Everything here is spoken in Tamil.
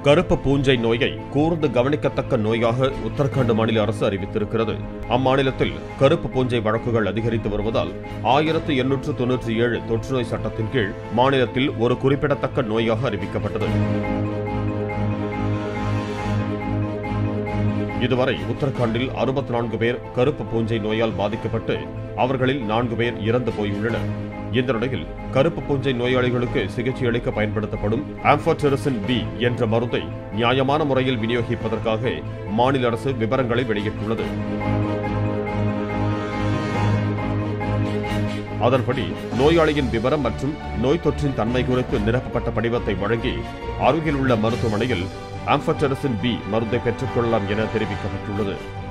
கருப்பு பூஞ்சை நோயை கூர்ந்து கவனிக்கத்தக்க நோயாக உத்தரகாண்ட் மாநில அரசு அறிவித்திருக்கிறது அம்மாநிலத்தில் கருப்பு பூஞ்சை வழக்குகள் அதிகரித்து வருவதால் ஆயிரத்து எண்ணூற்று தொன்னூற்றி ஏழு தொற்றுநோய் சட்டத்தின் கீழ் மாநிலத்தில் ஒரு குறிப்பிடத்தக்க நோயாக அறிவிக்கப்பட்டது இதுவரை உத்தரகாண்டில் அறுபத்தி நான்கு பேர் கருப்பு பூஞ்சை நோயால் பாதிக்கப்பட்டு அவர்களில் நான்கு பேர் இறந்து போயுள்ளனர் இந்த நிலையில் கருப்பு பூஞ்சை நோயாளிகளுக்கு சிகிச்சை அளிக்க பயன்படுத்தப்படும் ஆம்பர்டெரிசின் பி என்ற மருந்தை நியாயமான முறையில் விநியோகிப்பதற்காக மாநில அரசு விவரங்களை வெளியிட்டுள்ளது அதன்படி நோயாளியின் விவரம் மற்றும் நோய் தொற்றின் தன்மை குறித்து நிரப்பப்பட்ட படிவத்தை வழங்கி அருகில் உள்ள மருத்துவமனையில் ஆம்பர்டெரிசின் பி மருந்தை பெற்றுக்கொள்ளலாம் என தெரிவிக்கப்பட்டுள்ளது